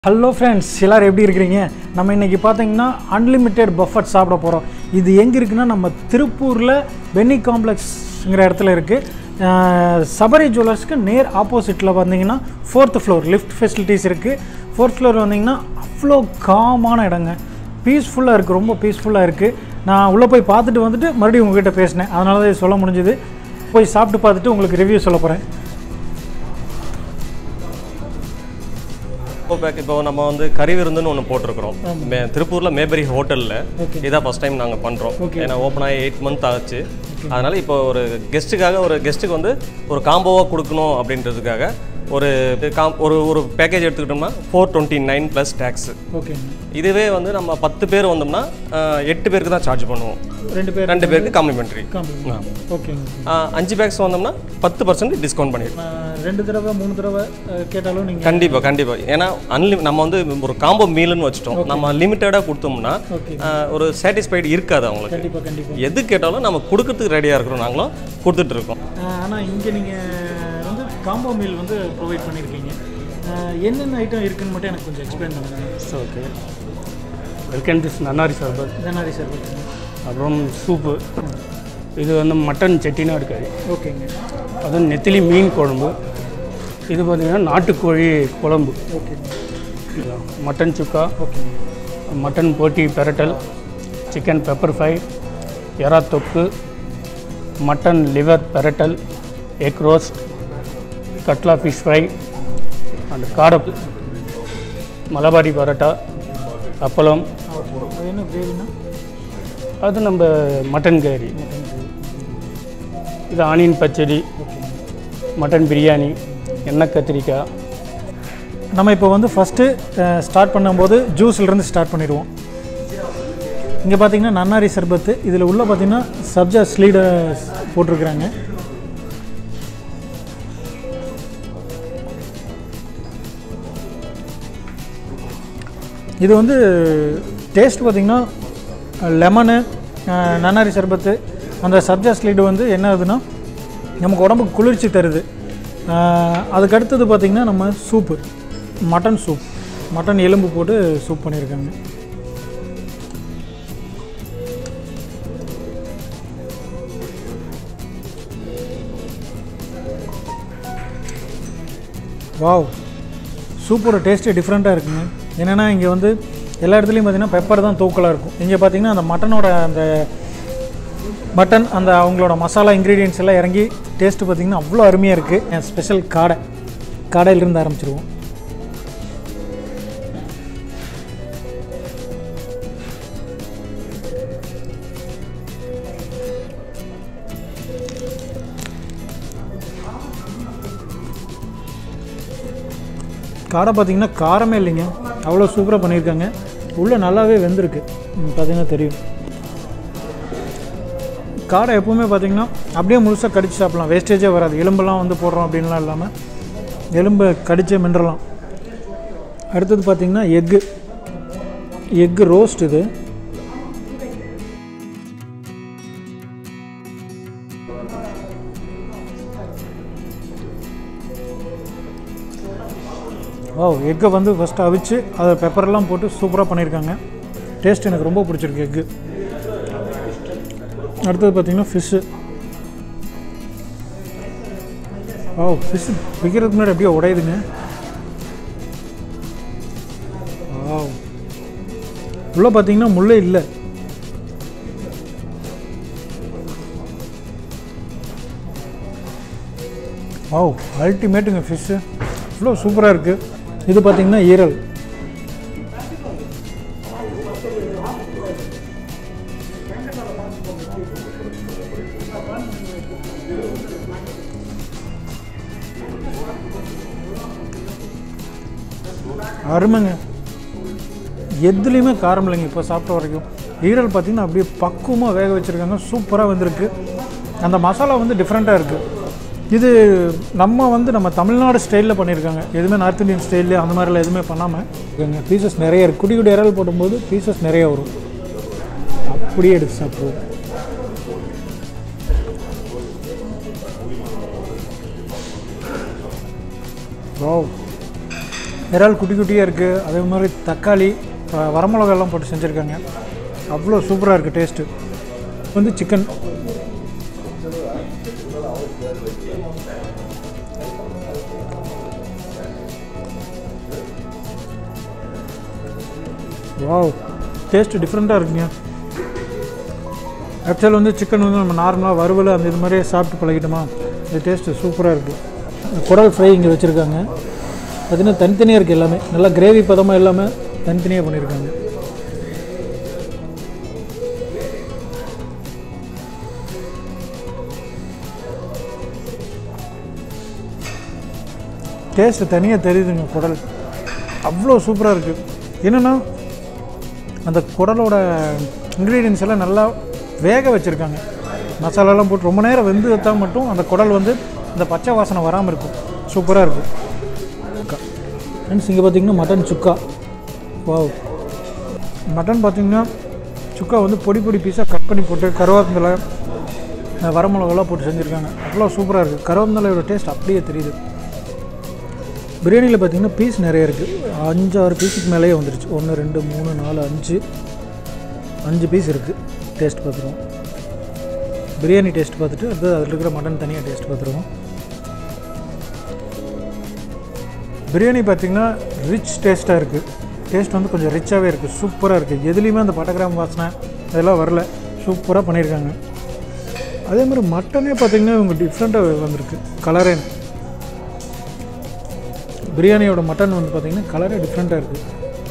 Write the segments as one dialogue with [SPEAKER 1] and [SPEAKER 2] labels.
[SPEAKER 1] Hello friends எல்லாரும் எப்படி இருக்கிறீங்க நம்ம இன்றைக்கி பார்த்தீங்கன்னா அன்லிமிட்டெட் பஃபட் சாப்பிட போகிறோம் இது எங்கே இருக்குன்னா நம்ம திருப்பூரில் பென்னி காம்ப்ளெக்ஸ்ங்கிற இடத்துல இருக்குது சபரி ஜுவல்லர்ஸ்க்கு நேர் ஆப்போசிட்டில் வந்தீங்கன்னா ஃபோர்த் ஃப்ளோர் லிஃப்ட் ஃபெசிலிட்டிஸ் இருக்குது ஃபோர்த் ஃப்ளோர் வந்தீங்கன்னா அவ்வளோ காமான இடங்க பீஸ்ஃபுல்லாக இருக்குது ரொம்ப பீஸ்ஃபுல்லாக இருக்குது நான் உள்ளே போய் பார்த்துட்டு வந்துட்டு மறுபடியும் உங்ககிட்ட பேசினேன் அதனால தான் இது சொல்ல முடிஞ்சுது போய் சாப்பிட்டு பார்த்துட்டு உங்களுக்கு ரிவ்யூ சொல்ல போகிறேன்
[SPEAKER 2] இப்போ பேக் இப்போ நம்ம வந்து கறி விருந்துன்னு ஒன்று போட்டிருக்கிறோம் மே திருப்பூரில் மேபரி ஹோட்டலில் இதான் ஃபஸ்ட் டைம் நாங்கள் பண்ணுறோம் ஏன்னா ஓப்பன் ஆகி எயிட் மந்த் ஆச்சு அதனால் இப்போ ஒரு கெஸ்ட்டுக்காக ஒரு கெஸ்ட்டுக்கு வந்து ஒரு காம்போவாக கொடுக்கணும் அப்படின்றதுக்காக ஒரு காம் ஒரு ஒரு பேக்கேஜ் எடுத்துக்கிட்டோம்னா four twenty nine plus tax
[SPEAKER 1] ஓகேங்க
[SPEAKER 2] இதுவே வந்து நம்ம பத்து பேர் வந்தோம்னா ஆஹ், எட்டு பேருக்கு தான் சார்ஜ் பண்ணுவோம்
[SPEAKER 1] ரெண்டு பேர்
[SPEAKER 2] ரெண்டு பேருக்கு காம்ப்ளிமெண்ட்ரி
[SPEAKER 1] காம்பி ஓகேங்க
[SPEAKER 2] அஞ்சு பேக்ஸ் வந்தோம்னா பத்து பர்சன்ட் டிஸ்கவுண்ட் பண்ணிடுவோம்
[SPEAKER 1] நான் ரெண்டு தடவை மூணு தடவை அஹ், கேட்டாலும் நீங்கள்
[SPEAKER 2] கண்டிப்பாக கண்டிப்பாக ஏன்னா அன்லி நம்ம வந்து ஒரு காம்போ மீல்னு வச்சுட்டோம் நம்ம லிமிட்டடாக கொடுத்தோம்னா
[SPEAKER 1] ஓகே
[SPEAKER 2] ஆஹ், ஒரு சாட்டிஸ்ஃபைடு இருக்காது அவங்களுக்கு
[SPEAKER 1] கண்டிப்பாக கண்டிப்பாக
[SPEAKER 2] எது கேட்டாலும் நம்ம கொடுக்கறதுக்கு ரெடியாக இருக்கிறோம் நாங்களும் கொடுத்துட்டு இருக்கோம்
[SPEAKER 1] ஆனால் இங்கே நீங்கள் வந்து காம்போ மீல் வந்து ப்ரொவைட் பண்ணியிருக்கீங்க அஹ், என்னென்ன ஐட்டம் இருக்குன்னு மட்டும் எனக்கு கொஞ்சம் எக்ஸ்பிளைன் பண்ணுங்கள்
[SPEAKER 3] ஸோ ஓகே வெல்கம் திஸ் நன்னாரி சர்பத்
[SPEAKER 1] தனாரி சார் பார்த்தீங்க
[SPEAKER 3] அப்புறம் சூப்பு இது வந்து மட்டன் செட்டிநாடு கறி
[SPEAKER 1] ஓகேங்க
[SPEAKER 3] அதுவும் நெத்திலி மீன் குழம்பு இது பார்த்திங்கன்னா நாட்டுக்கோழி குழம்பு
[SPEAKER 1] ஓகேங்க
[SPEAKER 3] இதுதான். மட்டன் சுக்கா
[SPEAKER 1] ஓகேங்க
[SPEAKER 3] மட்டன் போட்டி பெரட்டல் சிக்கன் பெப்பர் ஃப்ரை எறா தொக்கு மட்டன் லிவர் பெரட்டல் எக் ரோஸ்ட் கட்லா ஃபிஷ் ஃப்ரை அண்ட் காடப்பு மலபாரி பரோட்டா அப்பளம்
[SPEAKER 1] அது என்ன கிரேவினா
[SPEAKER 3] அது நம்ம மட்டன் கறி இது ஆனியன் பச்சடி மட்டன் பிரியாணி எண்ணெய் கத்திரிக்காய்
[SPEAKER 1] நம்ம இப்போ வந்து ஃபஸ்ட்டு ஸ்டார்ட் பண்ணும்போது ஜூஸ்லேருந்து ஸ்டார்ட் பண்ணிடுவோம் இங்கே பார்த்தீங்கன்னா நன்னாரி சர்பத்து இதில் உள்ள பார்த்தீங்கன்னா சப்ஜா ஸ்லீடை போட்டிருக்கிறாங்க இது வந்து டேஸ்ட் பார்த்திங்கன்னா லெமனு நன்னாரி சர்பத்து அந்த சப்ஜா ஸ்லீடு வந்து என்ன ஆகுதுன்னா நமக்கு உடம்புக்கு குளிர்ச்சி தருது அஹ், அதுக்கு அடுத்தது பார்த்திங்கன்னா நம்ம சூப்பு மட்டன் சூப் மட்டன் எலும்பு போட்டு சூப் பண்ணியிருக்காங்க வாவ் சூப்போட டேஸ்ட்டு டிஃப்ரெண்ட்டாக இருக்குங்க என்னென்னா இங்கே வந்து எல்லா இடத்துலையும் பார்த்தீங்கன்னா பெப்பர் தான் தூக்கலாக இருக்கும் இங்கே பார்த்தீங்கன்னா அந்த மட்டனோட அந்த மட்டன் அந்த அவங்களோட மசாலா இன்க்ரீடியன்ஸ் எல்லாம் இறங்கி டேஸ்ட்டு பார்த்தீங்கன்னா அவ்வளோ அருமையாக இருக்குது ஸ்பெஷல் காடை காடையிலிருந்து ஆரம்பிச்சிருவோம் காடை பார்த்தீங்கன்னா காரமே இல்லைங்க அவ்வளோ சூப்பராக பண்ணியிருக்காங்க உள்ளே நல்லாவே வெந்திருக்கு ம், பார்த்தீங்கன்னா தெரியும் காடை எப்பவுமே பார்த்தீங்கன்னா அப்படியே முழுசாக கடிச்சு சாப்பிடலாம் வேஸ்டேஜே வராது எலும்பெல்லாம் வந்து போடுறோம் அப்படின்லாம் இல்லாமல் எலும்பை கடிச்சே மென்றலாம் அடுத்தது பார்த்தீங்கன்னா எக்கு எக்கு ரோஸ்ட் இது ஓ எக்கை வந்து ஃபஸ்ட்டு அவிச்சு அதை பெப்பரெல்லாம் போட்டு சூப்பராக பண்ணியிருக்காங்க டேஸ்ட் எனக்கு ரொம்ப பிடிச்சிருக்கு எக்கு அடுத்தது பார்த்தீங்கன்னா ஃபிஷ்ஷு ஓ ஃபிஷ் விற்கிறதுக்கு முன்னாடி அப்படியே உடையுதுங்க ஓ உள்ளே பார்த்தீங்கன்னா முள்ளே இல்லை ஓ அல்டிமேட்டுங்க ஃபிஷ்ஷு இவ்வளோ சூப்பராக இருக்குது இது பார்த்தீங்கன்னா ஈரல் அருமைங்க எதுலேயுமே காரம் இல்லைங்க இப்போ சாப்பிட்ட வரைக்கும் ஈரல் பார்த்தீங்கன்னா அப்படியே பக்குவமாக வேக வச்சுருக்காங்க சூப்பராக வந்திருக்கு அந்த மசாலா வந்து டிஃப்ரெண்ட்டாக இருக்குது இது நம்ம வந்து நம்ம தமிழ்நாடு ஸ்டைலில் பண்ணியிருக்காங்க எதுவுமே நார்த் இந்தியன் ஸ்டைலில் அந்த மாதிரிலாம் எதுவுமே பண்ணாமல் இங்கே பீசஸ் நிறைய இருக்குது குடி குடி இறல் போடும்போது பீசஸ் நிறைய வரும் அப்படியே எடுத்து சாப்பிடுவோம் வாவ் இறால் குட்டி குட்டியாக இருக்குது அதே மாதிரி தக்காளி அஹ், வரமிளகாலாம் போட்டு செஞ்சுருக்காங்க அவ்வளோ சூப்பராக இருக்குது டேஸ்ட்டு வந்து சிக்கன் வாவ் டேஸ்ட்டு டிஃப்ரெண்ட்டாக இருக்குங்க ஆக்சுவல் வந்து சிக்கன் வந்து நம்ம நார்மலாக வறுவல் அந்த இது மாதிரியே சாப்பிட்டு பழகிட்டோமா இது டேஸ்ட்டு சூப்பராக இருக்குது குடல் ஃப்ரை இங்கே வச்சுருக்காங்க பார்த்தீங்கன்னா தனித்தனியாக இருக்குது எல்லாமே நல்லா கிரேவி பதமாக இல்லாமல் தனித்தனியாக பண்ணியிருக்காங்க டேஸ்ட்டு தனியாக தெரியுதுங்க குடல் அவ்வளோ சூப்பராக இருக்குது என்னென்னா அந்த குடலோட இன்க்ரீடியன்ஸ் எல்லாம் நல்லா வேக வச்சுருக்காங்க மசாலாலாம் போட்டு ரொம்ப நேரம் வெந்து வைத்தா மட்டும் அந்த குடல் வந்து இந்த பச்சை வாசனை வராமல் இருக்கும் சூப்பராக இருக்கும் ஃப்ரெண்ட்ஸ் இங்கே பார்த்தீங்கன்னா மட்டன் சுக்கா வாவ் மட்டன் பார்த்தீங்கன்னா சுக்கா வந்து பொடி பொடி பீஸாக கட் பண்ணி போட்டு கருவேப்பிலை அஹ் வரமிளகாலாம் போட்டு செஞ்சுருக்காங்க அவ்வளோ சூப்பராக இருக்குது கருவேப்பிலையோட டேஸ்ட் அப்படியே தெரியுது பிரியாணியில் பார்த்தீங்கன்னா பீஸ் நிறைய இருக்குது அஞ்சாறு பீஸுக்கு மேலேயே வந்துருச்சு ஒன்று ரெண்டு மூணு நாலு அஞ்சு அஞ்சு பீஸ் இருக்குது டேஸ்ட் பார்த்துருவோம் பிரியாணி டேஸ்ட் பார்த்துட்டு அடுத்தது அதில் இருக்கிற மட்டன் தனியாக டேஸ்ட் பார்த்துருவோம் பிரியாணி பார்த்தீங்கன்னா ரிச் டேஸ்ட்டாக இருக்குது டேஸ்ட் வந்து கொஞ்சம் ரிச்சாகவே இருக்குது சூப்பராக இருக்குது எதுலேயுமே அந்த பட்டகிராம் வாசனை அதெல்லாம் வரல சூப்பராக பண்ணியிருக்காங்க அதே மாதிரி மட்டனே பார்த்தீங்கன்னா இவங்க டிஃப்ரெண்ட்டாக வந்திருக்கு கலரே பிரியாணியோட மட்டன் வந்து பார்த்தீங்கன்னா கலரே டிஃப்ரெண்ட்டாக இருக்குது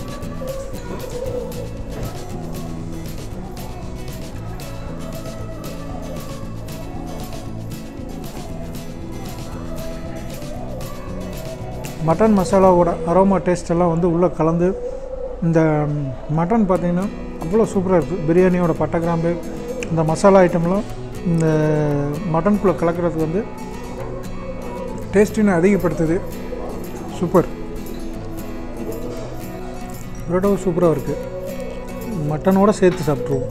[SPEAKER 1] மட்டன் மசாலாவோட அரோமா டேஸ்ட் எல்லாம் வந்து உள்ளே கலந்து இந்த மட்டன் பார்த்தீங்கன்னா அவ்வளோ சூப்பராக இருக்குது பிரியாணியோட பட்டை கிராம்பு இந்த மசாலா ஐட்டம்லாம் இந்த மட்டனுக்குள்ளே கலக்கிறதுக்கு வந்து டேஸ்டினை அதிகப்படுத்துது சூப்பர் புரோட்டாவும் சூப்பராக இருக்குது மட்டனோட சேர்த்து சாப்பிட்ருவோம்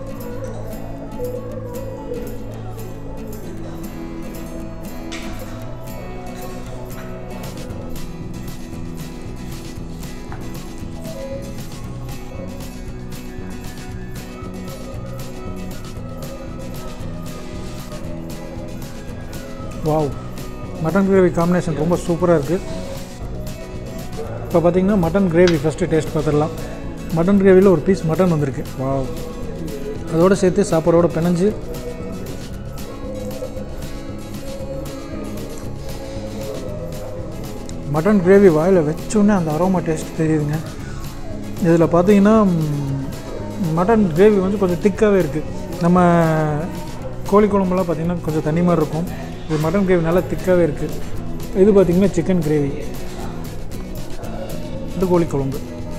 [SPEAKER 1] வாவ் மட்டன் கிரேவி காம்பினேஷன் ரொம்ப சூப்பராக இருக்குது இப்போ பார்த்தீங்கன்னா மட்டன் கிரேவி ஃபஸ்ட்டு டேஸ்ட் பார்த்துடலாம் மட்டன் கிரேவியில் ஒரு பீஸ் மட்டன் வந்திருக்கு வாவ் அதோடு சேர்த்து சாப்பாடோட பிணைஞ்சு மட்டன் கிரேவி வாயில் வச்சோன்னே அந்த அரோமா டேஸ்ட் தெரியுதுங்க இதில் பார்த்தீங்கன்னா ம், மட்டன் கிரேவி வந்து கொஞ்சம் திக்காகவே இருக்குது நம்ம கோழி குழம்புலாம் பார்த்திங்கன்னா கொஞ்சம் தண்ணி மாதிரி இருக்கும் இது மட்டன் கிரேவி நல்லா திக்காகவே இருக்குது இது பார்த்திங்கன்னா சிக்கன் கிரேவி இது கோழி குழம்பு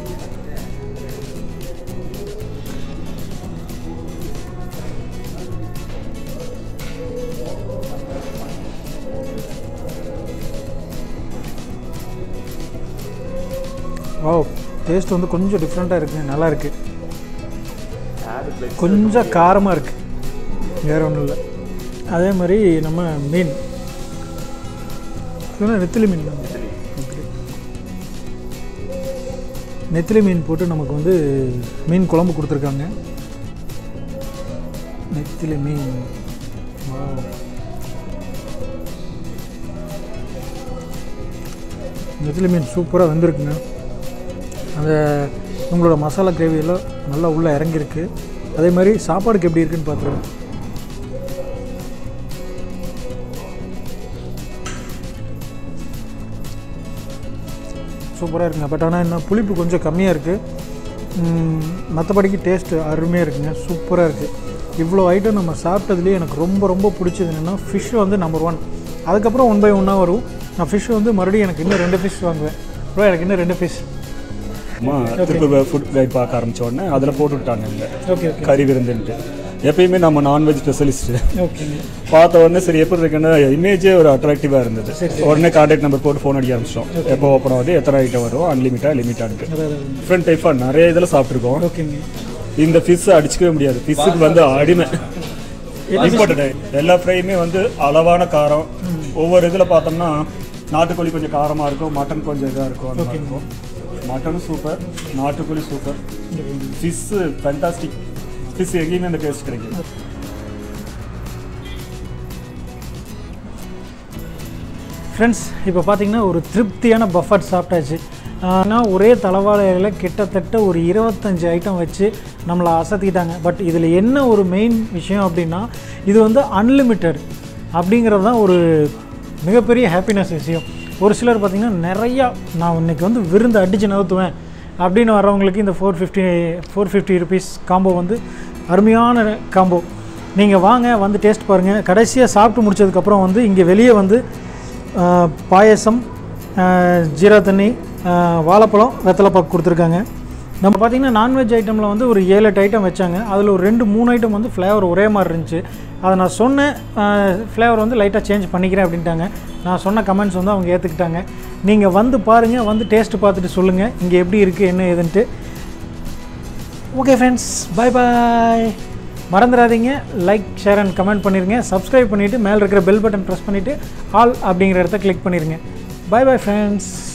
[SPEAKER 1] ஓ டேஸ்ட் வந்து கொஞ்சம் டிஃப்ரெண்ட்டாக இருக்குங்க நல்லா இருக்கு கொஞ்சம் காரமாக இருக்குது வேற ஒன்றும் இல்லை அதே மாதிரி நம்ம மீன் இதுனா நெத்திலி மீன் தான் Okay. நெத்திலி மீன் போட்டு நமக்கு வந்து மீன் குழம்பு கொடுத்துருக்காங்க நெத்திலி மீன் Wow. நெத்திலி மீன் சூப்பராக வந்திருக்குங்க அந்த உங்களோட மசாலா கிரேவியெல்லாம் நல்லா உள்ளே இறங்கியிருக்கு அதே மாதிரி சாப்பாடுக்கு எப்படி இருக்குன்னு பார்த்துருவோம் சூப்பராக இருக்குங்க பட் ஆனால் என்ன புளிப்பு கொஞ்சம் கம்மியாக இருக்குது மற்றபடிக்கு டேஸ்ட்டு அருமையாக இருக்குங்க சூப்பராக இருக்குது இவ்வளோ ஐட்டம் நம்ம சாப்பிட்டதுலேயே எனக்கு ரொம்ப ரொம்ப பிடிச்சது என்னென்னா ஃபிஷ் வந்து நம்பர் ஒன் அதுக்கப்புறம் ஒன் பை ஒன்னாக வரும் நான் ஃபிஷ் வந்து மறுபடியும் எனக்கு இன்னும் ரெண்டு ஃபிஷ் வாங்குவேன் ப்ரோ எனக்கு இன்னும் ரெண்டு ஃபிஷ்
[SPEAKER 4] அம்மா திருப்பி ஃபுட் கைட் பார்க்க ஆரம்பிச்ச உடனே அதில் போட்டு விட்டாங்க இங்கே
[SPEAKER 1] ஓகே ஓகே
[SPEAKER 4] கறி விருந்துன்ட்டு எப்பயுமே நம்ம நான்வெஜ் ஸ்பெஷலிஸ்ட்டு
[SPEAKER 1] ஓகேங்க
[SPEAKER 4] பார்த்த உடனே சரி எப்படி இருக்குன்னு இமேஜே ஒரு அட்ராக்டிவாக இருந்தது உடனே கான்டாக்ட் நம்பர் போட்டு ஃபோன் அடிக்க ஆரம்பிச்சிட்டோம் எப்போ ஓப்பன் ஆகுது எத்தனை ஐட்டம் வரும் அன்லிமிட்டாக லிமிட்டாக
[SPEAKER 1] அதாவது
[SPEAKER 4] டிஃப்ரெண்ட் டைப்பாக நிறைய இதில் சாப்பிட்ருக்கோம்
[SPEAKER 1] ஓகேங்க
[SPEAKER 4] இந்த ஃபிஷ் அடிச்சுக்கவே முடியாது ஃபிஷ்ஷுக்கு வந்து அடிமை இம்பார்ட்டன்ட் எல்லா ஃப்ரையுமே வந்து அளவான காரம் ஒவ்வொரு இதில் பார்த்தோம்னா நாட்டுக்கோழி கொஞ்சம் காரமாக இருக்கும் மட்டன் கொஞ்சம் இதாக இருக்கும் அந்த மாதிரி இருக்கும் மட்டனும் சூப்பர் நாட்டுக்கோழி சூப்பர் ஃபிஷ்ஷு ஃபேண்டாஸ்டிக் ஃபிஷ் எங்கேயுமே அந்த டேஸ்ட் கிடைக்கும்
[SPEAKER 1] ஃப்ரெண்ட்ஸ் இப்போ பார்த்தீங்கன்னா ஒரு திருப்தியான பஃபட் சாப்பிட்டாச்சு ஆனால் ஒரே தலவாழையில் கிட்டத்தட்ட ஒரு இருபத்தஞ்சு ஐட்டம் வச்சு நம்மளை அசத்திட்டாங்க பட் இதில் என்ன ஒரு மெயின் விஷயம் அப்படின்னா இது வந்து அன்லிமிட்டெட் அப்படிங்கிறது தான் ஒரு மிகப்பெரிய ஹாப்பினஸ் விஷயம் ஒரு சிலர் பார்த்திங்கன்னா நிறையா நான் இன்னைக்கு வந்து விருந்து அடித்து நகர்த்துவேன் அப்படின்னு வரவங்களுக்கு இந்த four fifty four fifty rupees combo வந்து அருமையான காம்போ நீங்கள் வாங்க வந்து டேஸ்ட் பாருங்கள் கடைசியாக சாப்பிட்டு முடிச்சதுக்கப்புறம் வந்து இங்கே வெளியே வந்து ஆஹ், பாயசம் ஆஹ், ஜீரா தண்ணி ஆஹ், வாழைப்பழம் வெத்தலைப்பாக்கு கொடுத்துருக்காங்க நம்ம பார்த்திங்கன்னா நான்வெஜ் ஐட்டமில் வந்து ஒரு ஏழு எட்டு ஐட்டம் வச்சாங்க அதில் ஒரு ரெண்டு மூணு ஐட்டம் வந்து ஃப்ளேவர் ஒரே மாதிரி இருந்துச்சு அதை நான் சொன்ன ஃப்ளேவர் வந்து லைட்டாக சேஞ்ச் பண்ணிக்கிறேன் அப்படின்ட்டாங்க நான் சொன்ன கமெண்ட்ஸ் வந்து அவங்க ஏற்றுக்கிட்டாங்க நீங்கள் வந்து பாருங்கள் வந்து டேஸ்ட்டு பார்த்துட்டு சொல்லுங்கள் இங்கே எப்படி இருக்குது என்ன ஏதுன்ட்டு ஓகே ஃப்ரெண்ட்ஸ் பை பாய் மறந்துடாதீங்க லைக் ஷேர் அண்ட் கமெண்ட் பண்ணிடுங்க சப்ஸ்கிரைப் பண்ணிவிட்டு மேலே இருக்கிற பெல் பட்டன் ப்ரெஸ் பண்ணிவிட்டு ஆல் அப்படிங்கிற இடத்த கிளிக் பண்ணிடுங்க பை பை ஃப்ரெண்ட்ஸ்